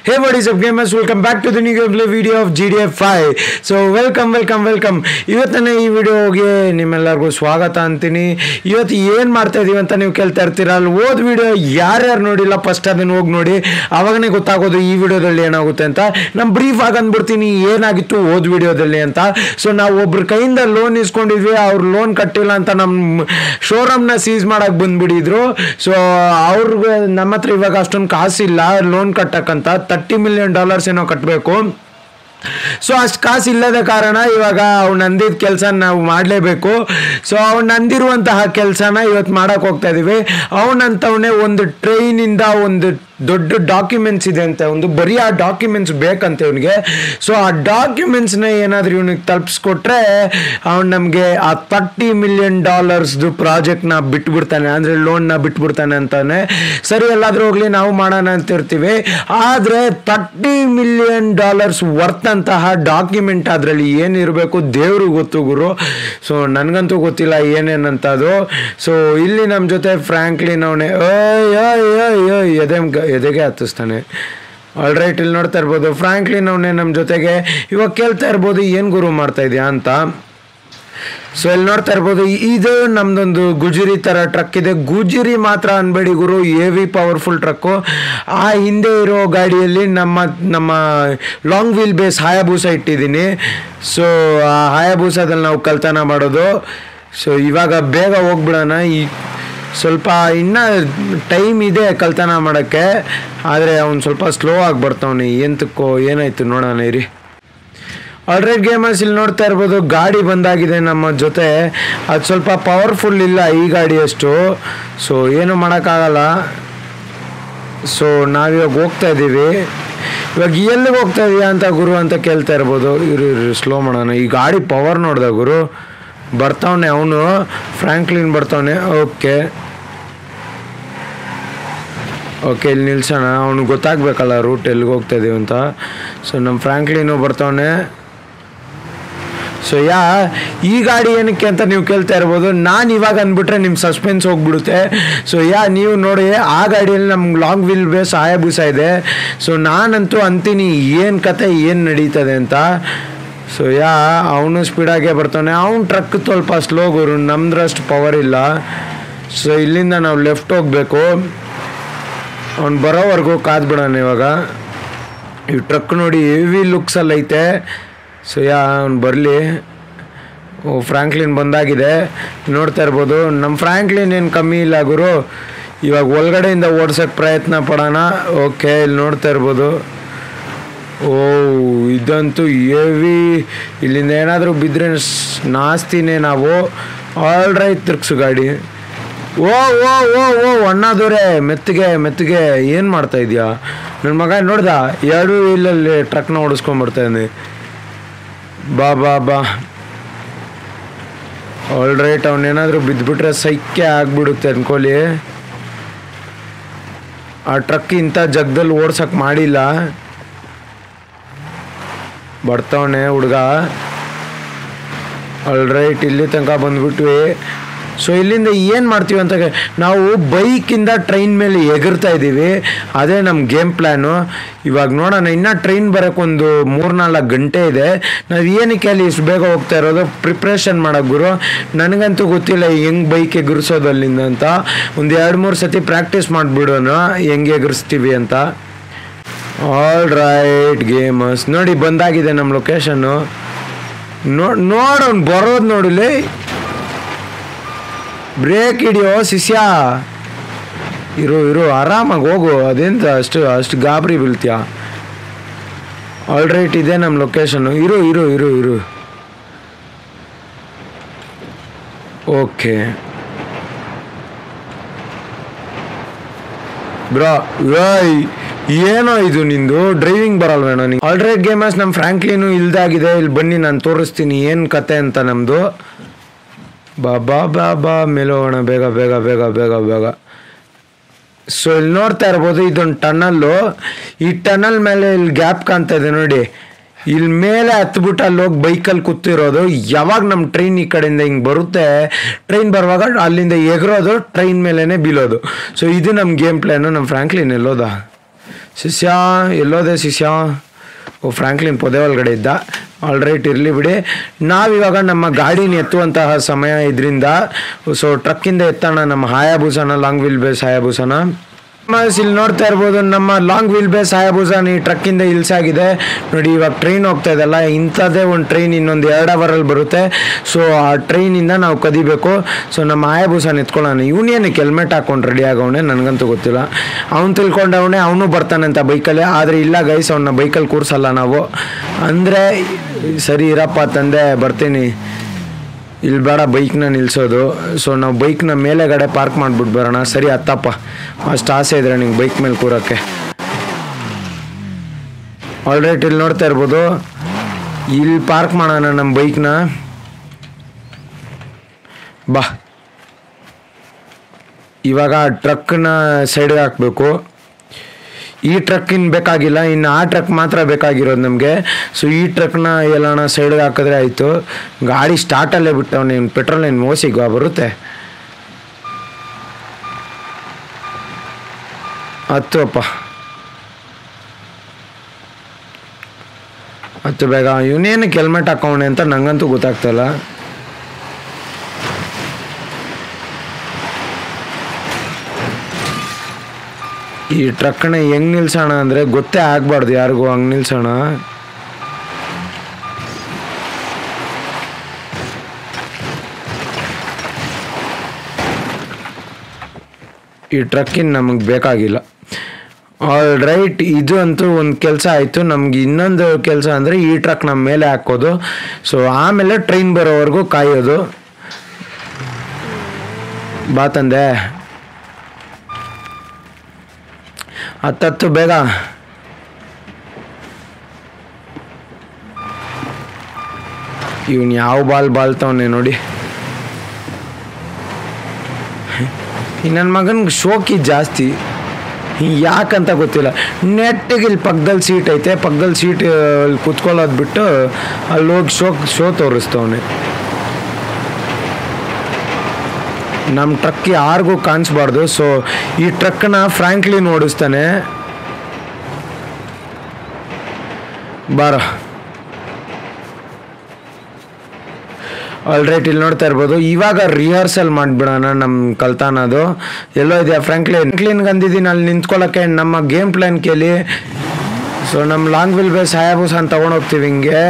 Hey what is up gamers welcome back to the new gameplay video of GDF 5 so welcome welcome welcome ಇವತ್ತಿನ ಈ ವಿಡಿಯೋಗೆ ನಿಮ್ಮೆಲ್ಲರಿಗೂ ಸ್ವಾಗತ ಅಂತೀನಿ ಇವತ್ತು ಏನು ಮಾಡ್ತಾ ಇದೀವಿ ಅಂತ ನೀವು ಕೇಳ್ತಾ ಇರ್ತೀರ ಅಲ್ಲಿ ಓದ್ ವಿಡಿಯೋ ಯಾರ್ಯಾರು ನೋಡಿಲ್ಲ ಫಸ್ಟ್ ಅದನ್ನು ಹೋಗಿ ನೋಡಿ ಅವಾಗನೇ ಗೊತ್ತಾಗೋದು ಈ ವಿಡಿಯೋದಲ್ಲಿ ಏನಾಗುತ್ತೆ ಅಂತ ನಾನು ಬ್ರೀಫ್ ಆಗಿ ಅಂದ್ಬಿಡ್ತೀನಿ ಏನಾಗಿತ್ತು ಓದ್ ವಿಡಿಯೋದಲ್ಲಿ ಅಂತ ಸೊ ನಾವು ಒಬ್ರ ಕೈಯಿಂದ ಲೋನ್ ಇಸ್ಕೊಂಡಿದ್ವಿ ಅವ್ರು ಲೋನ್ ಕಟ್ಟಿಲ್ಲ ಅಂತ ನಮ್ಮ ಶೋರೂಮ್ನ ಸೀಸ್ ಮಾಡಕ್ ಬಂದ್ಬಿಟ್ಟಿದ್ರು ಸೊ ಅವ್ರಿಗೆ ನಮ್ಮ ಹತ್ರ ಇವಾಗ ಅಷ್ಟೊಂದು ಕಾಸಿಲ್ಲ ಲೋನ್ ಕಟ್ಟಕ್ಕಂತ ತರ್ಟಿ ಮಿಲಿಯನ್ ಡಾಲರ್ಸ್ ಏನೋ ಕಟ್ಟಬೇಕು ಸೊ ಅಷ್ಟು ಕಾಸು ಇಲ್ಲದ ಕಾರಣ ಇವಾಗ ಅವ್ನು ಅಂದಿದ್ದ ಕೆಲಸ ನಾವು ಮಾಡಲೇಬೇಕು ಸೊ ಅವ್ನು ಅಂದಿರುವಂತಹ ಕೆಲಸನ ಇವತ್ತು ಮಾಡಕ್ಕೆ ಹೋಗ್ತಾ ಇದೀವಿ ಅವನಂತವನೇ ಒಂದು ಟ್ರೈನಿಂದ ಒಂದು ದೊಡ್ಡ ಡಾಕ್ಯುಮೆಂಟ್ಸ್ ಇದೆ ಅಂತ ಒಂದು ಬರೀ ಆ ಡಾಕ್ಯುಮೆಂಟ್ಸ್ ಬೇಕಂತೆ ಇವನಿಗೆ ಸೊ ಆ ಡಾಕ್ಯುಮೆಂಟ್ಸ್ನ ಏನಾದರೂ ಇವನಿಗೆ ತಲುಪಿಸ್ಕೊಟ್ರೆ ಅವ್ನು ನಮಗೆ ಆ ತರ್ಟಿ ಮಿಲಿಯನ್ ಡಾಲರ್ಸ್ದು ಪ್ರಾಜೆಕ್ಟ್ನ ಬಿಟ್ಬಿಡ್ತಾನೆ ಅಂದರೆ ಲೋನ್ನ ಬಿಟ್ಬಿಡ್ತಾನೆ ಅಂತಾನೆ ಸರಿ ಎಲ್ಲಾದ್ರೂ ಹೋಗ್ಲಿ ನಾವು ಮಾಡೋಣ ಅಂತ ಇರ್ತೀವಿ ಆದರೆ ತರ್ಟಿ ಮಿಲಿಯನ್ ಡಾಲರ್ಸ್ ವರ್ತ್ ಅಂತಹ ಡಾಕ್ಯುಮೆಂಟ್ ಅದರಲ್ಲಿ ಏನಿರಬೇಕು ದೇವ್ರಿಗೆ ಗೊತ್ತು ಗುರು ಸೊ ನನಗಂತೂ ಗೊತ್ತಿಲ್ಲ ಏನೇನಂತ ಅದು ಸೊ ಇಲ್ಲಿ ನಮ್ಮ ಜೊತೆ ಫ್ರ್ಯಾಂಕ್ಲಿನ್ ಅವನೇ ಎದೆ ಎದೆಗೆ ಹತ್ತಿಸ್ತಾನೆ ಆಲ್ರೈಟ್ ಇಲ್ಲಿ ನೋಡ್ತಾ ಇರ್ಬೋದು ಫ್ರ್ಯಾಂಕ್ಲಿನ್ ಅವನೇ ನಮ್ಮ ಜೊತೆಗೆ ಇವಾಗ ಕೇಳ್ತಾ ಇರ್ಬೋದು ಏನು ಗುರು ಮಾಡ್ತಾ ಇದೆಯಾ ಅಂತ ಸೊ ಇಲ್ಲಿ ನೋಡ್ತಾ ಇರ್ಬೋದು ಇದು ನಮ್ದೊಂದು ಗುಜರಿ ತರ ಟ್ರಕ್ ಇದೆ ಗುಜರಿ ಮಾತ್ರ ಅನ್ಬೇಡಿ ಗುರು ಎವಿ ಪವರ್ಫುಲ್ ಟ್ರಕ್ಕು ಆ ಹಿಂದೆ ಇರೋ ಗಾಡಿಯಲ್ಲಿ ನಮ್ಮ ನಮ್ಮ ಲಾಂಗ್ ವೀಲ್ ಬೇಸ್ ಹಾಯಬೂಸ ಇಟ್ಟಿದ್ದೀನಿ ಸೊ ಆ ಹಾಯಬೂಸದಲ್ಲಿ ನಾವು ಕಲ್ತನ ಮಾಡೋದು ಸೊ ಇವಾಗ ಬೇಗ ಹೋಗ್ಬಿಡೋಣ ಈ ಸ್ವಲ್ಪ ಇನ್ನೂ ಟೈಮ್ ಇದೆ ಕಲ್ತನ ಮಾಡೋಕ್ಕೆ ಆದರೆ ಅವ್ನು ಸ್ವಲ್ಪ ಸ್ಲೋ ಆಗಿ ಬರ್ತಾವನೆ ಎಂತಕ್ಕೋ ಏನಾಯ್ತು ನೋಡೋಣ ಇರಿ ಆಲ್ರೆಡಿ ಗೇಮರ್ಸ್ ಇಲ್ಲಿ ನೋಡ್ತಾ ಇರ್ಬೋದು ಗಾಡಿ ಬಂದಾಗಿದೆ ನಮ್ಮ ಜೊತೆ ಅದು ಸ್ವಲ್ಪ ಪವರ್ಫುಲ್ ಇಲ್ಲ ಈ ಗಾಡಿ ಅಷ್ಟು ಸೊ ಏನು ಮಾಡೋಕ್ಕಾಗಲ್ಲ ಸೊ ನಾವಿವಾಗ ಹೋಗ್ತಾ ಇದ್ದೀವಿ ಇವಾಗ ಎಲ್ಲಿಗೆ ಹೋಗ್ತಾ ಇದೀಯಾ ಅಂತ ಗುರು ಅಂತ ಕೇಳ್ತಾ ಇರ್ಬೋದು ಇರು ಇರು ಸ್ಲೋ ಮಾಡೋಣ ಈ ಗಾಡಿ ಪವರ್ ನೋಡ್ದ ಗುರು ಬರ್ತಾವನೆ ಅವನು ಫ್ರ್ಯಾಂಕ್ಲಿನ್ ಬರ್ತಾವನೆ ಓಕೆ ಓಕೆ ಇಲ್ಲಿ ನಿಲ್ಸೋಣ ಅವ್ನಿಗೆ ಗೊತ್ತಾಗ್ಬೇಕಲ್ಲ ರೂಟ್ ಎಲ್ಲಿಗೆ ಹೋಗ್ತಾ ಇದೀವಿ ಅಂತ ಸೊ ನಮ್ಮ ಫ್ರ್ಯಾಂಕ್ಲಿನು ಬರ್ತಾವನೆ ಸೊ ಯಾ ಈ ಗಾಡಿ ಏನಕ್ಕೆ ಅಂತ ನೀವು ಕೇಳ್ತಾ ಇರ್ಬೋದು ನಾನು ಇವಾಗ ಅಂದ್ಬಿಟ್ರೆ ನಿಮ್ಮ ಸಸ್ಪೆನ್ಸ್ ಹೋಗ್ಬಿಡುತ್ತೆ ಸೊ ಯಾ ನೀವು ನೋಡಿ ಆ ಗಾಡಿಯಲ್ಲಿ ನಮ್ಗೆ ಲಾಂಗ್ ವೀಲ್ ಬೇಸ್ ಆಯಾಬೂಸ ಇದೆ ಸೊ ನಾನಂತೂ ಅಂತೀನಿ ಏನು ಕತೆ ಏನು ನಡೀತದೆ ಅಂತ ಸೊ ಯಾ ಅವನು ಸ್ಪೀಡಾಗೆ ಬರ್ತಾನೆ ಅವ್ನು ಟ್ರಕ್ ಸ್ವಲ್ಪ ಸ್ಲೋ ಗುರು ನಮ್ದ್ರಷ್ಟು ಪವರ್ ಇಲ್ಲ ಸೊ ಇಲ್ಲಿಂದ ನಾವು ಲೆಫ್ಟ್ ಹೋಗಬೇಕು ಅವ್ನು ಬರೋವರೆಗೂ ಕಾದ್ಬಿಡೋಣ ಇವಾಗ ಈ ಟ್ರಕ್ ನೋಡಿ ಹೆವಿ ಲುಕ್ಸಲ್ಲಿ ಐತೆ ಸೊ ಯಾ ಅವ್ನು ಬರಲಿ ಓ ಫ್ರ್ಯಾಂಕ್ಲಿನ್ ಬಂದಾಗಿದೆ ನೋಡ್ತಾ ಇರ್ಬೋದು ನಮ್ಮ ಫ್ರ್ಯಾಂಕ್ಲಿನ್ ಏನು ಕಮ್ಮಿ ಇಲ್ಲ ಗುರು ಇವಾಗ ಒಳಗಡೆಯಿಂದ ಓಡ್ಸೋಕ್ಕೆ ಪ್ರಯತ್ನ ಪಡೋಣ ಓಕೆ ಇಲ್ಲಿ ನೋಡ್ತಾ ಇರ್ಬೋದು ಓ ಇದಂತೂ ಹೆವಿ ಇಲ್ಲಿಂದ ಏನಾದರೂ ಬಿದ್ದರೆ ನಾಸ್ತಿನೇ ನಾವು ಆಲ್ ರೈಟ್ ತಿರ್ಗ್ಸು ಗಾಡಿ ಓ ಓ ಓ ಓ ಅಣ್ಣದವ್ರೆ ಮೆತ್ತಗೆ ಮೆತ್ತಗೆ ಏನು ಮಾಡ್ತಾ ಇದೀಯಾ ನನ್ನ ಮಗ ನೋಡ್ದ ಎರಡು ಇಲ್ಲಲ್ಲಿ ಟ್ರಕ್ನ ಓಡಿಸ್ಕೊಂಡ್ಬರ್ತಾ ಇದ್ದೀನಿ ಬಾ ಬಾ ಬಾ ಆಲ್ ರೈಟ್ ಅವನೇನಾದರೂ ಬಿದ್ದುಬಿಟ್ರೆ ಸೈಕ್ಯ ಆಗ್ಬಿಡುತ್ತೆ ಅನ್ಕೋಲಿ ಆ ಟ್ರಕ್ ಇಂಥ ಜಗದಲ್ಲಿ ಓಡ್ಸಕ್ಕೆ ಮಾಡಿಲ್ಲ ಬರ್ತಾವನೆ ಹುಡುಗ ಆಲ್ ರೈಟ್ ಇಲ್ಲಿ ತನಕ ಬಂದ್ಬಿಟ್ವಿ ಸೊ ಇಲ್ಲಿಂದ ಏನು ಮಾಡ್ತೀವಿ ಅಂತ ನಾವು ಬೈಕಿಂದ ಟ್ರೈನ್ ಮೇಲೆ ಎಗರ್ತಾ ಇದ್ದೀವಿ ಅದೇ ನಮ್ಮ ಗೇಮ್ ಪ್ಲ್ಯಾನು ಇವಾಗ ನೋಡೋಣ ಇನ್ನೂ ಟ್ರೈನ್ ಬರೋಕ್ಕೊಂದು ಮೂರ್ನಾಲ್ಕು ಗಂಟೆ ಇದೆ ನಾವು ಏನಕ್ಕೆ ಅಲ್ಲಿ ಇಷ್ಟು ಬೇಗ ಹೋಗ್ತಾ ಇರೋದು ಪ್ರಿಪ್ರೇಷನ್ ಮಾಡೋಕೆ ಗುರು ನನಗಂತೂ ಗೊತ್ತಿಲ್ಲ ಹೆಂಗೆ ಬೈಕ್ ಎಗರಿಸೋದು ಅಲ್ಲಿಂದ ಅಂತ ಒಂದು ಎರಡು ಮೂರು ಸತಿ ಪ್ರಾಕ್ಟೀಸ್ ಮಾಡಿಬಿಡೋಣ ಹೆಂಗೆ ಎಗರಿಸ್ತೀವಿ ಅಂತ ಆಲ್ ರೈಟ್ ಗೇಮರ್ಸ್ ನೋಡಿ ಬಂದಾಗಿದೆ ನಮ್ಮ ಲೊಕೇಶನ್ನು ನೋಡ್ ನೋಡೋನ್ ಬರೋದು ನೋಡಿಲಿ ಬ್ರೇಕ್ ಹಿಡಿಯೋ ಶಿಷ್ಯ ಇರು ಇರು ಆರಾಮಾಗಿ ಹೋಗು ಅದೆಂತ ಅಷ್ಟು ಅಷ್ಟು ಗಾಬರಿ ಬೀಳ್ತೀಯ ಆಲ್ ರೈಟ್ ಇದೆ ನಮ್ಮ ಲೊಕೇಶನ್ನು ಇರು ಇರು ಇರು ಇರು ಓಕೆ ಬ್ರೋ ಏಯ್ ಏನೋ ಇದು ನಿಂದು ಡ್ರೈವಿಂಗ್ ಬರಲ್ವೇನೋ ನಿಂಗೆ ಆಲ್ರೆಡಿ ಗೇಮರ್ಸ್ ನಮ್ಮ ಫ್ರ್ಯಾಂಕ್ಲಿನು ಇಲ್ದಾಗಿದೆ ಇಲ್ಲಿ ಬನ್ನಿ ನಾನು ತೋರಿಸ್ತೀನಿ ಏನು ಕತೆ ಅಂತ ನಮ್ಮದು ಬಾ ಬಾ ಬಾ ಬಾ ಮೇಲೆ ಹೋಗೋಣ ಬೇಗ ಬೇಗ ಬೇಗ ಬೇಗ ಬೇಗ ಸೊ ಇಲ್ಲಿ ನೋಡ್ತಾ ಇರ್ಬೋದು ಇದೊಂದು ಟನಲ್ಲು ಈ ಟನಲ್ ಮೇಲೆ ಇಲ್ಲಿ ಗ್ಯಾಪ್ ಕಾಣ್ತಾ ಇದೆ ನೋಡಿ ಇಲ್ಲಿ ಮೇಲೆ ಹತ್ಬಿಟ್ಟು ಅಲ್ಲಿ ಹೋಗಿ ಬೈಕಲ್ಲಿ ಕೂತಿರೋದು ಯಾವಾಗ ನಮ್ಮ ಟ್ರೈನ್ ಈ ಕಡೆಯಿಂದ ಹಿಂಗೆ ಬರುತ್ತೆ ಟ್ರೈನ್ ಬರುವಾಗ ಅಲ್ಲಿಂದ ಎಗರೋದು ಟ್ರೈನ್ ಮೇಲೇ ಬೀಳೋದು ಸೊ ಇದು ನಮ್ಮ ಗೇಮ್ ಪ್ಲ್ಯಾನು ನಮ್ಮ ಫ್ರ್ಯಾಂಕ್ಲಿನ್ ಎಲ್ಲೋದ ಶಿಷ್ಯ ಎಲ್ಲೋದೆ ಶಿಷ್ಯ ಓ ಫ್ರಾಂಕ್ಲಿನ್ ಪೊದೆ ಒಳಗಡೆ ಇದ್ದ ಆಲ್ ರೈಟ್ ಇರಲಿ ಬಿಡಿ ನಾವಿವಾಗ ನಮ್ಮ ಗಾಡಿನ ಎತ್ತುವಂತಹ ಸಮಯ ಇದರಿಂದ ಸೊ ಟ್ರಕ್ಕಿಂದ ಎತ್ತೋಣ ನಮ್ಮ ಹಾಯಾಬೂಸನ ಲಾಂಗ್ ವೀಲ್ ಬೇಸ್ ಹಾಯಾಬೂಸನ ಮಸ್ ಇಲ್ಲಿ ನೋಡ್ತಾ ಇರ್ಬೋದು ನಮ್ಮ ಲಾಂಗ್ ವೀಲ್ ಬೇಸ್ ಹಾಯಾಬೂಸನ್ ಈ ಟ್ರಕ್ಕಿಂದ ಇಲ್ಸಾಗಿದೆ ನೋಡಿ ಇವಾಗ ಟ್ರೈನ್ ಹೋಗ್ತಾ ಇದೆಲ್ಲ ಇಂಥದ್ದೇ ಒಂದು ಟ್ರೈನ್ ಇನ್ನೊಂದು ಎರಡು ಅವರಲ್ಲಿ ಬರುತ್ತೆ ಸೊ ಆ ಟ್ರೈನಿಂದ ನಾವು ಕದಿಬೇಕು ಸೊ ನಮ್ಮ ಹಾಯಾಬೂಸನ್ ಎತ್ಕೊಳ್ಳೋಣ ಇವನೇನಕ್ಕೆ ಹೆಲ್ಮೆಟ್ ಹಾಕೊಂಡು ರೆಡಿ ಆಗವನೆ ನನಗಂತೂ ಗೊತ್ತಿಲ್ಲ ಅವ್ನು ತಿಳ್ಕೊಂಡವನೆ ಅವನು ಬರ್ತಾನೆ ಅಂತ ಬೈಕಲ್ಲಿ ಆದರೆ ಇಲ್ಲ ಗೈಸ್ ಅವನ್ನ ಬೈಕಲ್ಲಿ ಕೂರ್ಸಲ್ಲ ನಾವು ಅಂದರೆ ಸರಿ ಇರಪ್ಪ ತಂದೆ ಬರ್ತೀನಿ ಇಲ್ಲಿ ಬೇಡ ಬೈಕ್ನ ನಿಲ್ಸೋದು ಸೊ ನಾವು ಬೈಕ್ನ ಮೇಲೆಗಡೆ ಪಾರ್ಕ್ ಮಾಡ್ಬಿಟ್ಟು ಬರೋಣ ಸರಿ ಹತ್ತಪ್ಪ ಅಷ್ಟು ಆಸೆ ಇದ್ರೆ ನಿಂಗೆ ಬೈಕ್ ಮೇಲೆ ಕೂರಕ್ಕೆ ಆಲ್ರೈಟ್ ಇಲ್ಲಿ ನೋಡ್ತಾ ಇರ್ಬೋದು ಇಲ್ಲಿ ಪಾರ್ಕ್ ಮಾಡೋಣ ನಮ್ಮ ಬೈಕ್ನ ಬಾ ಇವಾಗ ಟ್ರಕ್ನ ಸೈಡ್ಗೆ ಹಾಕಬೇಕು ಈ ಟ್ರಕ್ ಇನ್ನು ಬೇಕಾಗಿಲ್ಲ ಇನ್ನು ಆ ಟ್ರಕ್ ಮಾತ್ರ ಬೇಕಾಗಿರೋದು ನಮಗೆ ಸೊ ಈ ಟ್ರಕ್ನ ಎಲ್ಲಾಣ ಸೈಡ್ಗೆ ಹಾಕಿದ್ರೆ ಆಯಿತು ಗಾಡಿ ಸ್ಟಾರ್ಟಲ್ಲೇ ಬಿಟ್ಟವನು ಇನ್ನು ಪೆಟ್ರೋಲ್ ಏನು ಮೋಸಿಗ ಬರುತ್ತೆ ಹತ್ತು ಅಪ್ಪ ಹತ್ತು ಬೇಗ ಇವನೇನಕ್ಕೆ ಹೆಲ್ಮೆಟ್ ಹಾಕವಣೆ ಅಂತ ನಂಗಂತೂ ಗೊತ್ತಾಗ್ತಾಯಿಲ್ಲ ಈ ಟ್ರಕ್ನ ಹೆಂಗ್ ನಿಲ್ಸೋಣ ಅಂದರೆ ಗೊತ್ತೇ ಆಗ್ಬಾರ್ದು ಯಾರಿಗೂ ಹಂಗೆ ನಿಲ್ಸೋಣ ಈ ಟ್ರಕ್ಕಿನ ನಮಗೆ ಬೇಕಾಗಿಲ್ಲ ಆಲ್ ರೈಟ್ ಇದು ಅಂತೂ ಒಂದು ಕೆಲಸ ಆಯಿತು ನಮ್ಗೆ ಇನ್ನೊಂದು ಕೆಲಸ ಅಂದರೆ ಈ ಟ್ರಕ್ ನಮ್ಮ ಮೇಲೆ ಹಾಕೋದು ಸೊ ಆಮೇಲೆ ಟ್ರೈನ್ ಬರೋವರೆಗೂ ಕಾಯೋದು ಬಾ ತಂದೆ ಹತ್ತತ್ತು ಬೇಗ ಇವನ್ ಯಾವ ಬಾಲ್ ಬಾಲ್ತವನೆ ನೋಡಿ ನನ್ನ ಮಗನಿಗೆ ಶೋಕಿ ಜಾಸ್ತಿ ಯಾಕಂತ ಗೊತ್ತಿಲ್ಲ ನೆಟ್ಟಿಗೆ ಇಲ್ಲಿ ಪಕ್ಕದಲ್ಲಿ ಸೀಟ್ ಐತೆ ಪಕ್ಕದಲ್ಲಿ ಸೀಟ್ ಅಲ್ಲಿ ಕುತ್ಕೊಳ್ಳೋದು ಬಿಟ್ಟು ಅಲ್ಲಿ ಹೋಗಿ ಶೋ ಶೋ ತೋರಿಸ್ತವನೆ ನಮ್ಮ ಟ್ರಕ್ ಯಾರಿಗೂ ಕಾಣಿಸ್ಬಾರ್ದು ಸೊ ಈ ಟ್ರಕ್ನ ಫ್ರಾಂಕ್ಲಿನ್ ಓಡಿಸ್ತಾನೆ ಬಾರ ಆಲ್ರೈಟ್ ಇಲ್ಲಿ ನೋಡ್ತಾ ಇರ್ಬೋದು ಇವಾಗ ರಿಹರ್ಸಲ್ ಮಾಡಿಬಿಡೋಣ ನಮ್ಮ ಕಲ್ತಾನದು ಎಲ್ಲೋ ಇದೆಯಾ ಫ್ರಾಂಕ್ಲಿನ್ ಫ್ರಾಂಕ್ಲಿನ್ಗೆ ಅಂದಿದ್ದೀನಿ ಅಲ್ಲಿ ನಿಂತ್ಕೊಳ್ಳೋಕ್ಕೆ ನಮ್ಮ ಗೇಮ್ ಪ್ಲ್ಯಾನ್ ಕೇಳಿ ಸೊ ನಮ್ಮ ಲಾಂಗ್ ವಿಲ್ ಬೇಸ್ ಹಾಯಾಬೂಸನ್ ತೊಗೊಂಡೋಗ್ತೀವಿ ಹಿಂಗೆ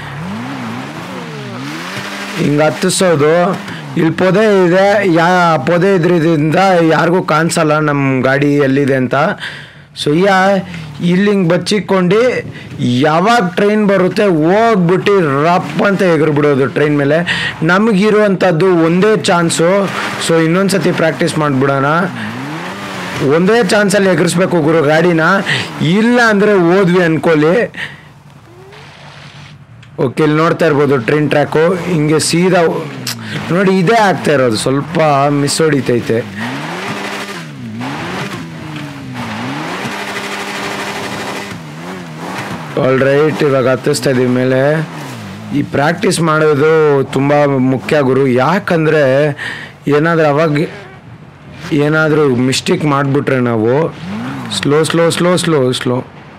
ಹಿಂಗೆ ಹತ್ತಿಸೋದು ಇಲ್ಲಿ ಪೊದೆ ಇದೆ ಯಾ ಪೊದೆ ಇದ್ರಿಂದ ಯಾರಿಗೂ ಕಾಣಿಸಲ್ಲ ನಮ್ಮ ಗಾಡಿ ಎಲ್ಲಿದೆ ಅಂತ ಸೊ ಯಾ ಇಲ್ಲಿ ಹಿಂಗೆ ಬಚ್ಚಿಕೊಂಡು ಯಾವಾಗ ಟ್ರೈನ್ ಬರುತ್ತೆ ಹೋಗ್ಬಿಟ್ಟು ರಪ್ ಅಂತ ಎಗರ್ಬಿಡೋದು ಟ್ರೈನ್ ಮೇಲೆ ನಮಗಿರುವಂಥದ್ದು ಒಂದೇ ಚಾನ್ಸು ಸೊ ಇನ್ನೊಂದು ಸತಿ ಪ್ರಾಕ್ಟೀಸ್ ಮಾಡಿಬಿಡೋಣ ಒಂದೇ ಚಾನ್ಸಲ್ಲಿ ಎಗರಿಸ್ಬೇಕು ಗುರು ಗಾಡಿನ ಇಲ್ಲ ಅಂದರೆ ಹೋದ್ವಿ ಅನ್ಕೊಳ್ಳಿ ಓಕೆ ಇಲ್ಲಿ ನೋಡ್ತಾ ಇರ್ಬೋದು ಟ್ರೈನ್ ಟ್ರ್ಯಾಕು ಹಿಂಗೆ ಸೀದಾ ನೋಡಿ ಇದೇ ಆಗ್ತಾ ಇರೋದು ಸ್ವಲ್ಪ ಮಿಸ್ ಹೊಡಿತೈತೆ ಆಲ್ ರೈಟ್ ಇವಾಗ ಹತ್ತಿಸ್ತಾ ಇದೀವಿ ಮೇಲೆ ಈ ಪ್ರಾಕ್ಟೀಸ್ ಮಾಡೋದು ತುಂಬ ಮುಖ್ಯ ಗುರು ಯಾಕಂದರೆ ಏನಾದರೂ ಅವಾಗ ಏನಾದರೂ ಮಿಸ್ಟೇಕ್ ಮಾಡಿಬಿಟ್ರೆ ನಾವು slow slow slow slow slow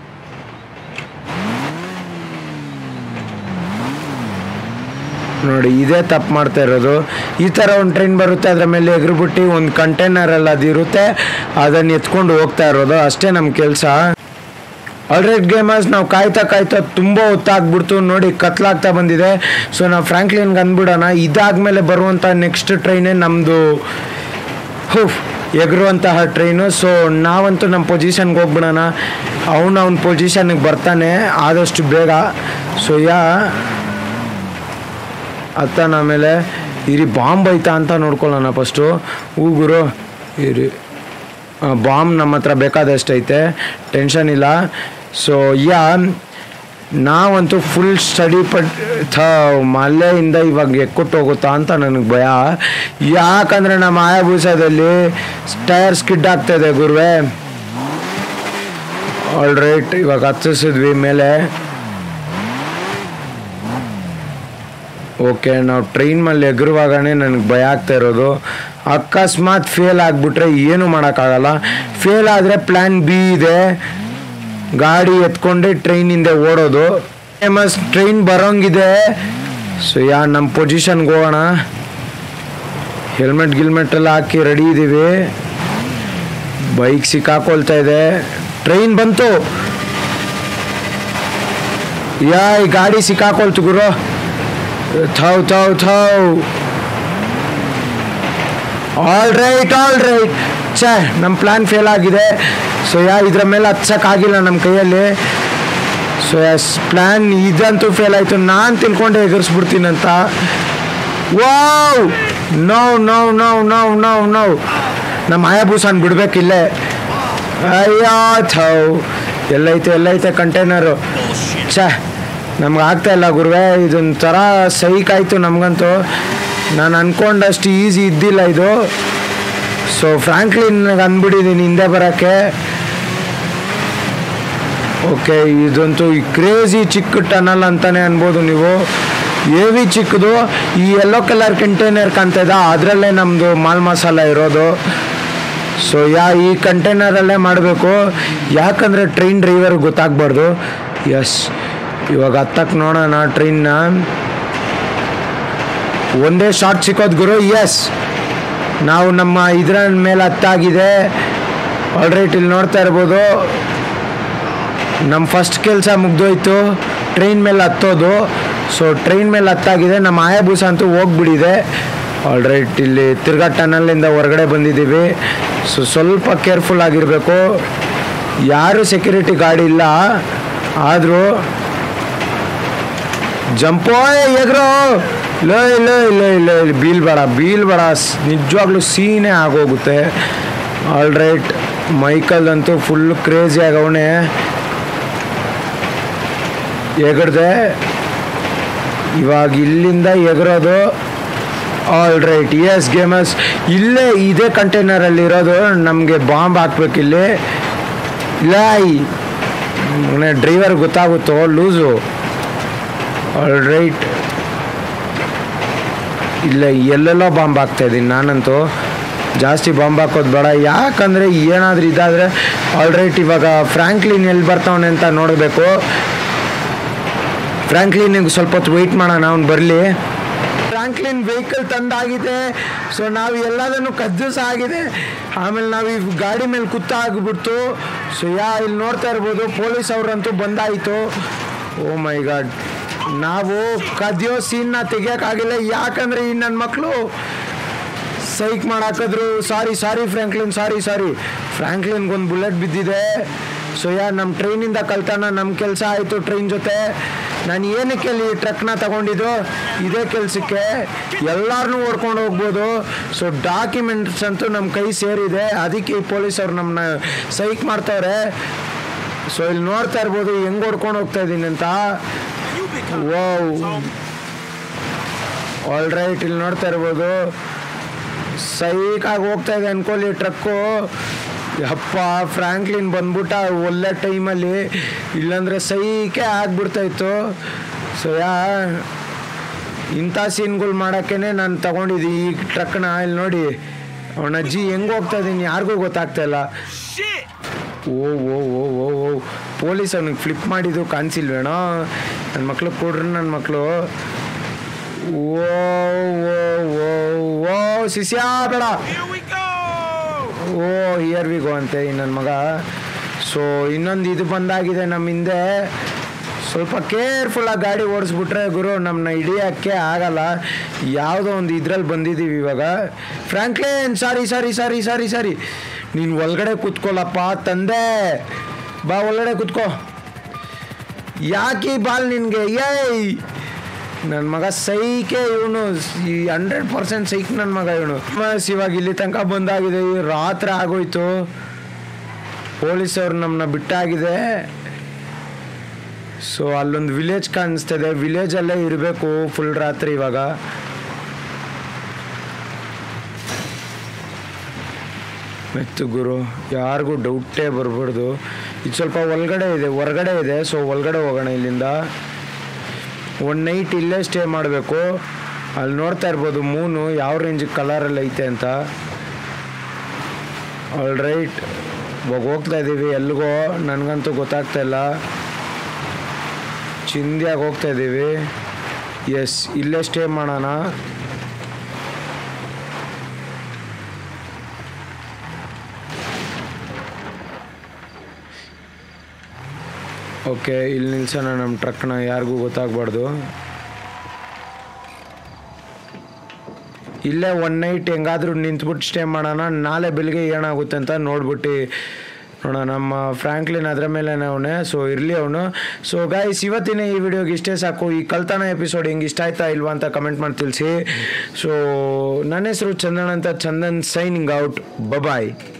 ನೋಡಿ ಇದೇ ತಪ್ಪು ಮಾಡ್ತಾ ಇರೋದು ಈ ಥರ ಒಂದು ಟ್ರೈನ್ ಬರುತ್ತೆ ಅದರ ಮೇಲೆ ಎಗ್ರುಬಿಟ್ಟು ಒಂದು ಕಂಟೈನರಲ್ಲಿ ಅದಿರುತ್ತೆ ಅದನ್ನು ಎತ್ಕೊಂಡು ಹೋಗ್ತಾ ಇರೋದು ಅಷ್ಟೇ ನಮ್ಮ ಕೆಲಸ ಆಲ್ರೆಡಿ ಗೇಮರ್ಸ್ ನಾವು ಕಾಯ್ತಾ ಕಾಯ್ತಾ ತುಂಬ ಹೊತ್ತಾಗ್ಬಿಡ್ತು ನೋಡಿ ಕತ್ಲಾಗ್ತಾ ಬಂದಿದೆ ಸೊ ನಾವು ಫ್ರಾಂಕ್ಲಿನ್ಗೆ ಅಂದ್ಬಿಡೋಣ ಇದಾದ್ಮೇಲೆ ಬರುವಂಥ ನೆಕ್ಸ್ಟ್ ಟ್ರೈನೇ ನಮ್ಮದು ಹುಫ್ ಎಗರುವಂತಹ ಟ್ರೈನು ಸೊ ನಾವಂತೂ ನಮ್ಮ ಪೊಸಿಷನ್ಗೆ ಹೋಗ್ಬಿಡೋಣ ಅವನು ಅವನ ಪೊಸಿಷನ್ಗೆ ಬರ್ತಾನೆ ಆದಷ್ಟು ಬೇಗ ಸೊ ಯಾ ಅತ್ತಾನ ಆಮೇಲೆ ಇರಿ ಬಾಂಬ್ ಐತಾ ಅಂತ ನೋಡ್ಕೊಳ್ಳೋಣ ಫಸ್ಟು ಹೂಗುರು ಇರಿ ಬಾಂಬ್ ನಮ್ಮ ಹತ್ರ ಬೇಕಾದಷ್ಟು ಐತೆ ಟೆನ್ಷನ್ ಇಲ್ಲ ಸೊ ಯಾ ನಾವಂತೂ ಫುಲ್ ಸ್ಟಡಿ ಪಟ್ ಥ ಮಲೆಯಿಂದ ಇವಾಗ ಎಕ್ಕುಟ್ಟು ಹೋಗುತ್ತಾ ಅಂತ ನನಗೆ ಭಯ ಯಾಕಂದರೆ ನಮ್ಮ ಆಯಾಭೂಸದಲ್ಲಿ ಟೈರ್ ಸ್ಕಿಡ್ ಆಗ್ತಾಯಿದೆ ಗುರುವೆ ಆಲ್ ರೈಟ್ ಇವಾಗ ಹತ್ತಿಸಿದ್ವಿ ಮೇಲೆ ಓಕೆ ನಾವು ಟ್ರೈನ್ ಮೇಲೆ ಎಗರುವಾಗನೇ ನನಗೆ ಭಯ ಆಗ್ತಾ ಇರೋದು ಅಕಸ್ಮಾತ್ ಫೇಲ್ ಆಗಿಬಿಟ್ರೆ ಏನು ಮಾಡೋಕ್ಕಾಗಲ್ಲ ಫೇಲ್ ಆದರೆ ಪ್ಲ್ಯಾನ್ ಬಿ ಇದೆ ಗಾಡಿ ಎತ್ಕೊಂಡೆ ಟ್ರೈನ್ ಹಿಂದೆ ಓಡೋದು ಫೇಮಸ್ ಟ್ರೈನ್ ಬರೋಂಗಿದೆ ಸೊ ಯಾ ನಮ್ಮ ಪೊಸಿಷನ್ಗೆ ಹೋಗೋಣ ಹೆಲ್ಮೆಟ್ ಗಿಲ್ಮೆಟ್ ಎಲ್ಲ ಹಾಕಿ ರೆಡಿ ಇದ್ದೀವಿ ಬೈಕ್ ಸಿಕ್ಕಾಕೊಳ್ತಾ ಇದೆ ಟ್ರೈನ್ ಬಂತು ಯಾ ಈ ಗಾಡಿ ಸಿಕ್ಕಾಕೊಳ್ತು ಗುರು ಥೌ ಥೌ ಥೌ ಆಲ್ ರೈಟ್ ಆಲ್ ರೈಟ್ ಛೇ ನಮ್ಮ ಪ್ಲ್ಯಾನ್ ಫೇಲ್ ಆಗಿದೆ ಸೊ ಯಾ ಇದ್ರ ಮೇಲೆ ಹತ್ಸಕ್ಕಾಗಿಲ್ಲ ನಮ್ಮ ಕೈಯಲ್ಲಿ ಸೊ ಎಸ್ ಪ್ಲ್ಯಾನ್ ಇದಂತೂ ಫೇಲ್ ಆಯಿತು ನಾನು ತಿಳ್ಕೊಂಡೆ ಎಗರಿಸ್ಬಿಡ್ತೀನಂತ wow no no no no no no ನಮ್ಮ ಆಯಾಬೂಸನ್ ಬಿಡ್ಬೇಕಿಲ್ಲೇ ಅಯ್ಯೋ ಥೌ ಎಲ್ಲೈತೆ ಎಲ್ಲೈತೆ ಕಂಟೈನರು ಛೇ ನಮ್ಗೆ ಆಗ್ತಾ ಇಲ್ಲ ಗುರುವೆ ಇದೊಂಥರ ಸೈಕ್ ಆಯಿತು ನಮಗಂತೂ ನಾನು ಅನ್ಕೊಂಡಷ್ಟು ಈಸಿ ಇದ್ದಿಲ್ಲ ಇದು ಸೊ ಫ್ರಾಂಕ್ಲಿನ್ ಅಂದ್ಬಿಟ್ಟಿದ್ದೀನಿ ಹಿಂದೆ ಬರೋಕ್ಕೆ ಓಕೆ ಇದಂತೂ ಈ ಕ್ರೇಜಿ ಚಿಕ್ಕ ಟನಲ್ ಅಂತಾನೆ ಅನ್ಬೋದು ನೀವು ಏವಿ ಚಿಕ್ಕದು ಈ ಯೆಲ್ಲೋ ಕಲರ್ ಕಂಟೈನರ್ ಕಾಣ್ತಾ ಅದರಲ್ಲೇ ನಮ್ಮದು ಮಾಲ್ ಮಸಾಲ ಇರೋದು ಸೊ ಯಾ ಈ ಕಂಟೈನರಲ್ಲೇ ಮಾಡಬೇಕು ಯಾಕಂದರೆ ಟ್ರೈನ್ ಡ್ರೈವರ್ ಗೊತ್ತಾಗಬಾರ್ದು ಎಸ್ ಇವಾಗ ಹತ್ತಕ್ಕೆ ನೋಡೋಣ ಟ್ರೈನ್ನ ಒಂದೇ ಶಾರ್ಟ್ ಸಿಕ್ಕೋದು ಗುರು ಎಸ್ ನಾವು ನಮ್ಮ ಇದರ ಮೇಲೆ ಹತ್ತಾಗಿದೆ ಆಲ್ರೈಟ್ ಇಲ್ಲಿ ನೋಡ್ತಾ ಇರ್ಬೋದು ನಮ್ಮ ಫಸ್ಟ್ ಕೆಲಸ ಮುಗ್ದೋಯ್ತು ಟ್ರೈನ್ ಮೇಲೆ ಹತ್ತೋದು ಸೊ ಟ್ರೈನ್ ಮೇಲೆ ಹತ್ತಾಗಿದೆ ನಮ್ಮ ಆಯಾಬೂಸ ಅಂತೂ ಹೋಗ್ಬಿಟ್ಟಿದೆ ಆಲ್ರೈಟ್ ಇಲ್ಲಿ ತಿರ್ಗಾ ಟನಲ್ಲಿಂದ ಹೊರಗಡೆ ಬಂದಿದ್ದೀವಿ ಸೊ ಸ್ವಲ್ಪ ಕೇರ್ಫುಲ್ ಆಗಿರಬೇಕು ಯಾರು ಸೆಕ್ಯೂರಿಟಿ ಗಾಡಿ ಇಲ್ಲ ಆದರೂ ಜಂಪೋ ಎಗ್ರೋ ಇಲ್ಲ ಇಲ್ಲ ಇಲ್ಲ ಇಲ್ಲ ಇಲ್ಲ ಬೀಳ್ಬೇಡ ಬೀಳ್ಬೇಡ ಸ್- ನಿಜವಾಗ್ಲೂ ಸೀನೇ ಆಗೋಗುತ್ತೆ ಆಲ್ರೈಟ್ ಮೈಕಲ್ ಅಂತೂ ಫುಲ್ ಕ್ರೇಜಿ ಆಗವನೆ ಎಗರ್ದೆ ಇವಾಗ ಇಲ್ಲಿಂದ ಎಗರೋದು ಆಲ್ ರೈಟ್ ಎಸ್ ಗೇಮಸ್ ಇಲ್ಲೇ ಇದೇ ಕಂಟೈನರಲ್ಲಿ ಇರೋದು ನಮಗೆ ಬಾಂಬ್ ಹಾಕ್ಬೇಕಿಲ್ಲಿ ಇಲ್ಲ ಡ್ರೈವರ್ ಗೊತ್ತಾಗುತ್ತೋ ಲೂಸು ಆಲ್ ರೈಟ್ ಇಲ್ಲ ಎಲ್ಲೆಲ್ಲೋ ಬಾಂಬ್ ಹಾಕ್ತಾ ಇದ್ದೀನಿ ನಾನಂತೂ ಜಾಸ್ತಿ ಬಾಂಬ್ ಹಾಕೋದು ಬೇಡ ಯಾಕಂದರೆ ಏನಾದರೂ ಇದಾದರೆ ಆಲ್ ರೈಟ್ ಇವಾಗ ಫ್ರಾಂಕ್ಲಿನ್ ಎಲ್ಲಿ ಬರ್ತಾವನೆ ಅಂತ ನೋಡಬೇಕು ಫ್ರಾಂಕ್ಲಿನಿಗೆ ಸ್ವಲ್ಪ ಹೊತ್ತು ವೆಯ್ಟ್ ಮಾಡೋಣ ಅವ್ನು ಬರಲಿ ಫ್ರಾಂಕ್ಲಿನ್ ವೆಹಿಕಲ್ ತಂದಾಗಿದೆ ಸೊ ನಾವು ಎಲ್ಲದನ್ನು ಕದ್ದು ಸಹ ಆಗಿದೆ ಆಮೇಲೆ ನಾವು ಈ ಗಾಡಿ ಮೇಲೆ ಕುತ್ತ ಆಗಿಬಿಡ್ತು ಸೊ ಯಾ ಇಲ್ಲಿ ನೋಡ್ತಾ ಇರ್ಬೋದು ಪೊಲೀಸ್ ಅವರಂತೂ ಬಂದಾಯಿತು ಓ ಮೈ ಗಾಡ್ ನಾವು ಕದಿಯೋ ಸೀನ್ನ ತೆಗಿಯೋಕ್ಕಾಗಿಲ್ಲ ಯಾಕಂದರೆ ಈ ನನ್ನ ಮಕ್ಕಳು ಸೈಕ್ ಮಾಡಾಕಿದ್ರು ಸಾರಿ ಸಾರಿ ಫ್ರಾಂಕ್ಲಿನ್ ಸಾರಿ ಸಾರಿ ಫ್ರಾಂಕ್ಲಿನ್ಗೆ ಒಂದು ಬುಲೆಟ್ ಬಿದ್ದಿದೆ ಸೊ ಯಾ ನಮ್ಮ ಟ್ರೈನಿಂದ ಕಲ್ತಾನ ನಮ್ಮ ಕೆಲಸ ಆಯಿತು ಟ್ರೈನ್ ಜೊತೆ ನಾನು ಏನಕ್ಕೆ ಅಲ್ಲಿ ಟ್ರಕ್ನ ತಗೊಂಡಿದ್ದು ಇದೇ ಕೆಲಸಕ್ಕೆ ಎಲ್ಲರನ್ನೂ ಓಡ್ಕೊಂಡು ಹೋಗ್ಬೋದು ಸೊ ಡಾಕ್ಯುಮೆಂಟ್ಸ್ ಅಂತೂ ನಮ್ಮ ಕೈ ಸೇರಿದೆ ಅದಕ್ಕೆ ಈ ಪೊಲೀಸವ್ರು ನಮ್ಮನ್ನ ಸೈಕ್ ಮಾಡ್ತವ್ರೆ ಸೊ ಇಲ್ಲಿ ನೋಡ್ತಾ ಇರ್ಬೋದು ಹೆಂಗೆ ಓಡ್ಕೊಂಡು ಹೋಗ್ತಾ ಇದ್ದೀನಿ ಅಂತ ಓ ಆಲ್ ರೈಟ್ ಇಲ್ಲಿ ನೋಡ್ತಾ ಇರ್ಬೋದು ಸೈಕಾಗಿ ಹೋಗ್ತಾ ಇದೆ ಅನ್ಕೊಳ್ಳಿ ಟ್ರಕ್ಕು ಅಪ್ಪ ಫ್ರಾಂಕ್ಲಿನ್ ಬಂದ್ಬಿಟ್ಟ ಒಳ್ಳೆ ಟೈಮಲ್ಲಿ ಇಲ್ಲಾಂದ್ರೆ ಸೈಕೆ ಆಗ್ಬಿಡ್ತಾ ಇತ್ತು ಸೊ ಯಾ ಇಂಥ ಸೀನ್ಗಳು ಮಾಡೋಕ್ಕೇ ನಾನು ತಗೊಂಡಿದ್ದೀನಿ ಈ ಟ್ರಕ್ನ ಇಲ್ಲಿ ನೋಡಿ ಅವನ ಅಜ್ಜಿ ಹೆಂಗೆ ಹೋಗ್ತಾ ಇದ್ದೀನಿ ಯಾರಿಗೂ ಗೊತ್ತಾಗ್ತಾ ಇಲ್ಲ ಓ ಓ ಓ ಓ ಓ ಪೊಲೀಸ್ ಅವನಿಗೆ ಫ್ಲಿಪ್ ಮಾಡಿದ್ದು ಕಾಣಿಸಿಲ್ವೇನೋ ನನ್ನ ಮಕ್ಳು ಕೊಡ್ರಿ ನನ್ನ ಮಕ್ಕಳು ಓ ಓ ಓ ಓ ಶಿಷ್ಯ ಬೇಡ Here we go! Oh here we go ಅಂತೆ ಈ ನನ್ನ ಮಗ ಸೊ ಇನ್ನೊಂದು ಇದು ಬಂದಾಗಿದೆ ನಮ್ಮ ಹಿಂದೆ ಸ್ವಲ್ಪ ಕೇರ್ಫುಲ್ಲಾಗಿ ಗಾಡಿ ಓಡಿಸ್ಬಿಟ್ರೆ ಗುರು ನಮ್ಮನ್ನ ಹಿಡಿಯೋಕ್ಕೆ ಆಗಲ್ಲ ಯಾವುದೋ ಒಂದು ಇದ್ರಲ್ಲಿ ಬಂದಿದ್ದೀವಿ ಇವಾಗ ಫ್ರಾಂಕ್ಲಿನ್ ಸಾರಿ ಸಾರಿ ಸಾರಿ ಸಾರಿ ಸಾರಿ ನೀನು ಒಳಗಡೆ ಕೂತ್ಕೊಳ್ಳಪ್ಪ ತಂದೆ ಬಾ ಒಳಗಡೆ ಕೂತ್ಕೋ ಯಾಕೆ ಈ ಬಾಲ್ ನಿನಗೆ ಏಯ್ ನನ್ನ ಮಗ ಸೈಕೆ ಇವನು ಈ ಹಂಡ್ರೆಡ್ ಪರ್ಸೆಂಟ್ ಸೈಕ್ ನನ್ನ ಮಗ ಇವನು ಬಸ್ ಇವಾಗ ಇಲ್ಲಿ ತನಕ ಬಂದಾಗಿದೆ ಈ ರಾತ್ರಿ ಆಗೋಯ್ತು ಪೊಲೀಸವ್ರು ನಮ್ಮನ್ನ ಬಿಟ್ಟಾಗಿದೆ ಸೊ ಅಲ್ಲೊಂದು ವಿಲೇಜ್ ಕಾಣಿಸ್ತಿದೆ ವಿಲೇಜಲ್ಲೇ ಇರಬೇಕು ಫುಲ್ ರಾತ್ರಿ ಇವಾಗ ಮೆತ್ತು ಗುರು ಯಾರಿಗೂ ಡೌಟೇ ಬರ್ಬಾರ್ದು ಇದು ಸ್ವಲ್ಪ ಒಳಗಡೆ ಇದೆ ಹೊರಗಡೆ ಇದೆ ಸೊ ಒಳಗಡೆ ಹೋಗೋಣ ಇಲ್ಲಿಂದ ಒನ್ ನೈಟ್ ಇಲ್ಲೇ ಸ್ಟೇ ಮಾಡಬೇಕು ಅಲ್ಲಿ ನೋಡ್ತಾ ಇರ್ಬೋದು ಮೂನು ಯಾವ ರೇಂಜ್ ಕಲರಲ್ಲಿ ಐತೆ ಅಂತ ಆಲ್ ರೈಟ್ ಇವಾಗ ಹೋಗ್ತಾ ಇದ್ದೀವಿ ಎಲ್ಲಿಗೋ ನನಗಂತೂ ಗೊತ್ತಾಗ್ತಾ ಇಲ್ಲ ಚಿಂದಿಯಾಗಿ ಹೋಗ್ತಾ ಇದ್ದೀವಿ ಎಸ್ ಇಲ್ಲೇ ಸ್ಟೇ ಮಾಡೋಣ ಓಕೆ ಇಲ್ಲಿ ನಿಲ್ಸೋಣ ನಮ್ಮ ಟ್ರಕ್ನ ಯಾರಿಗೂ ಗೊತ್ತಾಗಬಾರ್ದು ಇಲ್ಲೇ ಒನ್ ನೈಟ್ ಹೆಂಗಾದ್ರೂ ನಿಂತ್ಬಿಟ್ಟು ಸ್ಟೇ ಮಾಡೋಣ ನಾಳೆ ಬೆಳಿಗ್ಗೆ ಏನಾಗುತ್ತೆ ಅಂತ ನೋಡ್ಬಿಟ್ಟು ನೋಡೋಣ ನಮ್ಮ ಫ್ರ್ಯಾಂಕ್ಲಿನ್ ಅದರ ಮೇಲೆ ಅವನೇ ಸೊ ಇರಲಿ ಅವನು ಸೊ ಗಾಯ್ಸ್ ಇವತ್ತಿನ ಈ ವಿಡಿಯೋಗೆ ಇಷ್ಟೇ ಸಾಕು ಈ ಕಲ್ತಾನ ಎಪಿಸೋಡ್ ಹಿಂಗೆ ಇಷ್ಟ ಆಯ್ತಾ ಇಲ್ವಾ ಅಂತ ಕಮೆಂಟ್ ಮಾಡಿ ತಿಳಿಸಿ ಸೊ ನನ್ನ ಹೆಸರು ಚಂದನ್ ಅಂತ ಚಂದನ್ ಸೈನಿಂಗ್ ಔಟ್ ಬಬಾಯ್